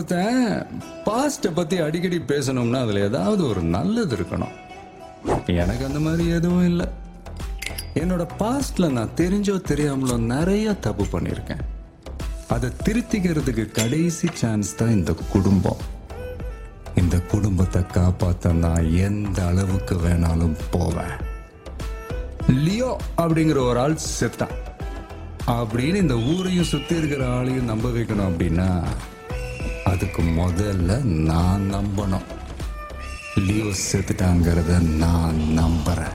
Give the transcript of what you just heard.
ஒருத்தன் பாஸ்ட பத்தி அடிக்கடி பேசணும்னா அதுல ஏதாவது ஒரு நல்லது இருக்கணும் எனக்கு அந்த மாதிரி எதுவும் இல்லை என்னோட பாஸ்ட்ல நான் தெரிஞ்சோ தெரியாமலோ நிறைய தப்பு பண்ணியிருக்கேன் அதை திருத்திக்கிறதுக்கு கடைசி சான்ஸ் தான் இந்த குடும்பம் இந்த குடும்பத்தை காப்பாத்த நான் எந்த அளவுக்கு வேணாலும் போவேன் லியோ அப்படிங்கிற ஒரு ஆள் செத்தான் அப்படின்னு இந்த ஊரையும் சுத்தி இருக்கிற ஆளையும் நம்ப வைக்கணும் அப்படின்னா அதுக்கு முதல்ல நான் நம்பணும் லியோ செத்துட்டாங்கிறத நான் நம்புறேன்